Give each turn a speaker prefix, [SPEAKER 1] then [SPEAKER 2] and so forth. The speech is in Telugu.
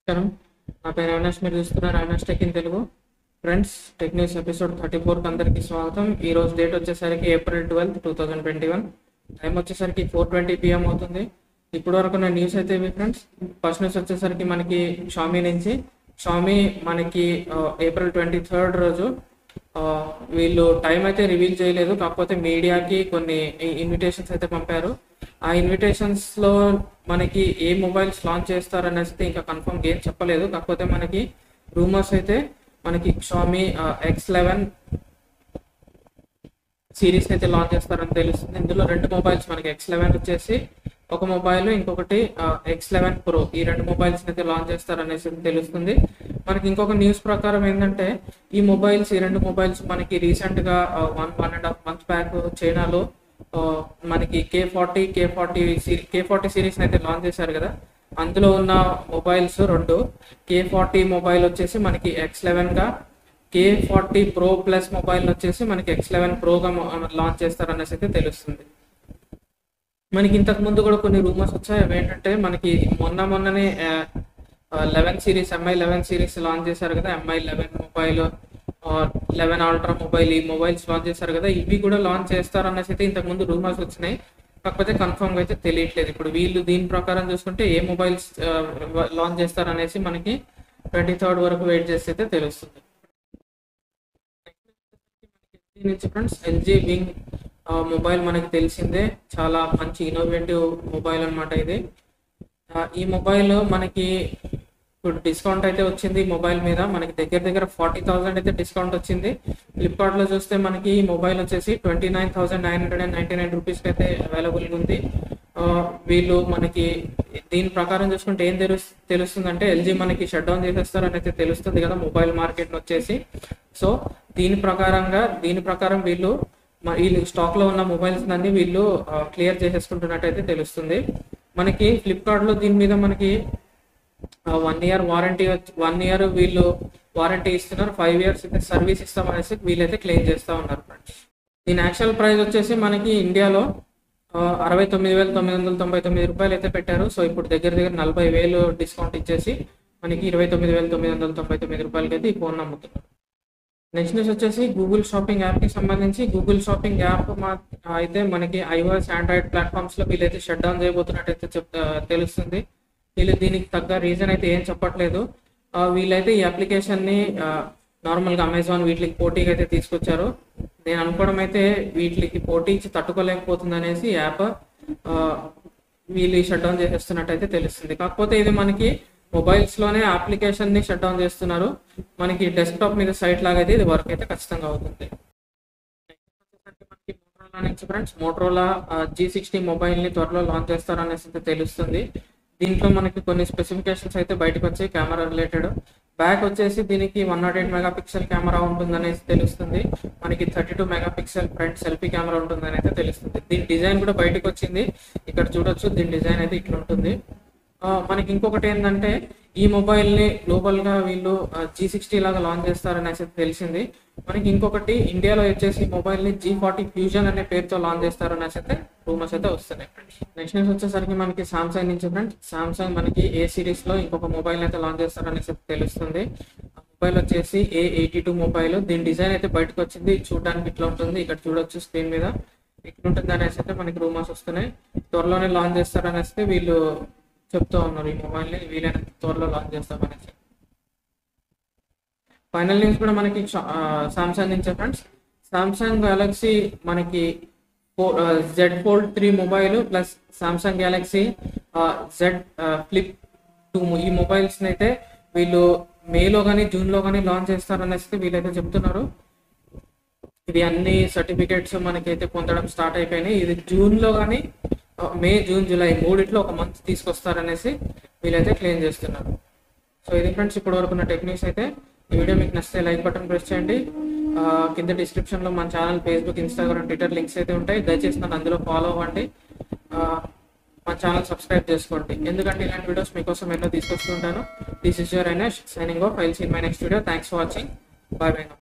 [SPEAKER 1] నమస్కారం నా పేరు అవినాష్ మీరు చూస్తున్నారు Avinash tech in Telugu friends tech news episode thirty ఫోర్కి అందరికీ స్వాగతం ఈ రోజు డేట్ వచ్చేసరికి April twelfth two thousand twenty one time వచ్చేసరికి ఫోర్ ట్వంటీ పిఎం అవుతుంది ఇప్పుడు వరకు నా న్యూస్ అయితే ఇవి ఫ్రెండ్స్ ఫస్ట్ న్యూస్ వచ్చేసరికి మనకి షామీ నుంచి షామీ మనకి ఏప్రిల్ ట్వంటీ థర్డ్ రోజు ఆ, వీళ్ళు టైం అయితే రివీల్ చేయలేదు కాకపోతే మీడియాకి కొన్ని ఇన్విటేషన్స్ అయితే పంపారు ఆ ఇన్విటేషన్స్ లో మనకి ఏ మొబైల్స్ లాంచ్ చేస్తారు అనేసి అయితే ఇంకా కన్ఫర్మ్ ఏం చెప్పలేదు కాకపోతే మనకి రూమర్స్ అయితే మనకి షామీ ఎక్స్ లెవెన్ సిరీస్ అయితే లాంచ్ చేస్తారని తెలుస్తుంది ఇందులో రెండు మొబైల్స్ మనకి ఎక్స్ లెవెన్ వచ్చేసి ఒక మొబైల్ ఇంకొకటి ఎక్స్ లెవెన్ ప్రో ఈ రెండు మొబైల్స్ అయితే లాంచ్ చేస్తారనేసి తెలుస్తుంది మనకి ఇంకొక న్యూస్ ప్రకారం ఏంటంటే ఈ మొబైల్స్ ఈ రెండు మొబైల్స్ మనకి రీసెంట్ గా one one and half month back చైనాలో ఆ, మనకి K forty K forty K forty series అయితే లాంచ్ చేశారు కదా అందులో ఉన్న మొబైల్స్ రెండు కే ఫార్టీ మొబైల్ వచ్చేసి మనకి ఎక్స్ లెవెన్ గా K forty pro plus mobile వచ్చేసి మనకి ఎక్స్ లెవెన్ ప్రోగా లాంచ్ చేస్తారనేసి అయితే తెలుస్తుంది మనకి ఇంతకు ముందు కూడా కొన్ని రూమర్స్ వచ్చాయి అవి ఏంటంటే మనకి మొన్న మొన్ననే eleven series Mi eleven series launch చేశారు కదా Mi eleven mobile eleven ultra mobile ఈ మొబైల్స్ లాంచ్ చేశారు కదా ఇవి కూడా లాంచ్ చేస్తారు అనేసి అయితే ఇంతకు ముందు రూమర్స్ వచ్చినాయి కాకపోతే కన్ఫర్మ్ గా అయితే తెలియట్లేదు ఇప్పుడు వీళ్ళు దీని ప్రకారం చూసుకుంటే ఏ మొబైల్స్ లాంచ్ చేస్తారు అనేసి మనకి ట్వంటీ థర్డ్ వరకు వెయిట్ చేస్తే అయితే తెలుస్తుంది దీని నుంచి ఫ్రెండ్స్ ఎల్జీ వింగ్ మొబైల్ మనకి తెలిసిందే చాలా మంచి ఇన్నోవేటివ్ మొబైల్ అన్నమాట ఇది ఆ, ఈ మొబైల్ మనకి ఇప్పుడు డిస్కౌంట్ అయితే వచ్చింది ఈ మొబైల్ మీద మనకి దగ్గర దగ్గర ఫార్టీ థౌసండ్ అయితే డిస్కౌంట్ వచ్చింది ఫ్లిప్కార్ట్ లో చూస్తే మనకి ఈ మొబైల్ వచ్చేసి twenty nine thousand nine hundred and ninety nine rupees అయితే అవైలబుల్ ఉంది ఆ, వీళ్ళు మనకి దీని ప్రకారం చూసుకుంటే ఏం తెలుసు తెలుస్తుందంటే ఎల్జీ మనకి షట్ డౌన్ చేసేస్తారని అయితే తెలుస్తుంది కదా మొబైల్ మార్కెట్ వచ్చేసి సో దీని ప్రకారంగా దీని ప్రకారం వీళ్ళు మ- వీళ్ళు స్టాక్ లో ఉన్న మొబైల్స్ అన్ని వీళ్ళు క్లియర్ చేసేసుకుంటున్నట్టయితే తెలుస్తుంది మనకి ఫ్లిప్కార్ట్ లో దీని మీద మనకి one year warranty one year వీళ్ళు వారంటీ ఇస్తున్నారు ఫైవ్ ఇయర్స్ అయితే సర్వీస్ ఇస్తాం అనేసి వీళ్ళైతే క్లెయిమ్ చేస్తా ఉన్నారు ఫ్రెండ్స్ దీని యాక్చువల్ ప్రైస్ వచ్చేసి మనకి ఇండియాలో ఆ, అరవై తొమ్మిది వేల తొమ్మిది వందల తొంభై తొమ్మిది రూపాయలు అయితే పెట్టారు సో ఇప్పుడు దగ్గర దగ్గర నలభై వేలు డిస్కౌంట్ ఇచ్చేసి మనకి ఇరవై తొమ్మిది వేల తొమ్మిది వందల తొంభై తొమ్మిది రూపాయలకి అయితే ఈ ఫోన్ అమ్ముతున్నారు నెక్స్ట్ న్యూస్ వచ్చేసి గూగుల్ షాపింగ్ యాప్ కి సంబంధించి గూగుల్ షాపింగ్ యాప్ మా అయితే మనకి ఐఓఎస్ ఆండ్రాయిడ్ ప్లాట్ఫామ్స్ లో వీళ్ళైతే షట్ డౌన్ చేయబోతున్నట్టు అయితే చెప్ ఆ, తెలుస్తుంది వీళ్ళు దీనికి తగ్గ రీజన్ అయితే ఏం చెప్పట్లేదు ఆ, వీళ్ళైతే ఈ అప్లికేషన్ ని నార్మల్ గా అమెజాన్ వీటికి పోటీకి అయితే తీసుకొచ్చారు నేను అనుకోవడం అయితే వీటికి పోటీ ఇచ్చి తట్టుకోలేకపోతుంది అనేసి యాప్ వీళ్ళు షట్ డౌన్ చేసేస్తున్నట్టు అయితే తెలుస్తుంది కాకపోతే ఇది మనకి మొబైల్స్ లోనే అప్లికేషన్ ని షట్ డౌన్ చేస్తున్నారు మనకి డెస్క్టాప్ మీద సైట్ లాగా అయితే ఇది వర్క్ అయితే ఖచ్చితంగా అవుతుంది మనకి మోటరోలా నుంచి friends Motorola G sixty mobile ని త్వరలో లాంచ్ చేస్తారనేసి అయితే తెలుస్తుంది దీంట్లో మనకి కొన్ని స్పెసిఫికేషన్స్ అయితే బయటకు వచ్చాయి కెమెరా రిలేటెడ్ బ్యాక్ వచ్చేసి దీనికి one not eight mega pixel camera ఉంటుందనేసి తెలుస్తుంది మనకి thirty two mega pixel front selfie camera ఉంటుందని అయితే తెలుస్తుంది దీని డిజైన్ కూడా బయటకు వచ్చింది ఇక్కడ చూడొచ్చు దీని డిజైన్ అయితే ఇట్లా ఉంటుంది ఆ, మనకి ఇంకొకటి ఏంటంటే ఈ మొబైల్ ని గ్లోబల్ గా వీళ్ళు జీ సిక్స్టీ లాగా లాంచ్ చేస్తారనేసి అయితే తెలిసింది మనకి ఇంకొకటి ఇండియాలో వచ్చేసి మొబైల్ ని జీ ఫార్టీ ఫ్యూజన్ అనే పేరుతో లాంచ్ చేస్తారనేసి అయితే రూమర్స్ అయితే వస్తున్నాయి నెక్స్ట్ న్యూస్ వచ్చేసరికి మనకి సామ్సంగ్ నుంచి ఫ్రెండ్స్ సామ్సంగ్ మనకి ఏ సిరీస్ లో ఇంకొక మొబైల్ అయితే లాంచ్ చేస్తారనేసి అయితే తెలుస్తుంది ఆ మొబైల్ వచ్చేసి ఏ ఎయిటీ టూ మొబైల్ దీని డిజైన్ అయితే బయటకు వచ్చింది చూడడానికి ఇట్లా ఉంటుంది ఇక్కడ చూడొచ్చు స్క్రీన్ మీద ఇట్లా ఉంటుంది అనేసి అయితే మనకి రూమర్స్ వస్తున్నాయి త్వరలోనే లాంచ్ చేస్తారనేసి అయితే వీళ్ళు చెప్తూ ఉన్నారు ఈ మొబైల్ ని వీలైనంత త్వరలో లాంచ్ చేస్తామనేసి ఫైనల్ న్యూస్ కూడా మనకి సామ్సంగ్ నుంచి ఫ్రెండ్స్ సామ్సంగ్ గెలాక్సీ మనకి Z fold three mobile plus Samsung Galaxy Z flip two ఈ మొబైల్స్ అయితే వీళ్ళు మేలో కానీ జూన్ లో కానీ లాంచ్ చేస్తారనేసి వీళ్ళైతే చెప్తున్నారు ఇది అన్ని సర్టిఫికేట్స్ మనకైతే పొందడం స్టార్ట్ అయిపోయినాయి ఇది జూన్ లో కానీ మే జూన్ జూలై మూడిట్లో ఒక మంత్ తీసుకొస్తారనేసి వీళ్ళైతే క్లెయిమ్ చేస్తున్నారు సో ఇది ఫ్రెండ్స్ ఇప్పటి వరకు ఉన్న టెక్నిక్స్ అయితే ఈ వీడియో మీకు నచ్చితే లైక్ బటన్ ప్రెస్ చేయండి ఆ, కింద డిస్క్రిప్షన్ లో మన channel Facebook Instagram Twitter links అయితే ఉంటాయి దయచేసి నన్ను అందులో ఫాలో అవ్వండి ఆ, మన ఛానల్ సబ్స్క్రైబ్ చేసుకోండి ఎందుకంటే ఇలాంటి వీడియోస్ మీకోసం ఎన్నో తీసుకొస్తుంటాను this is your Avinash signing off I'll see in my next video thanks for watching bye by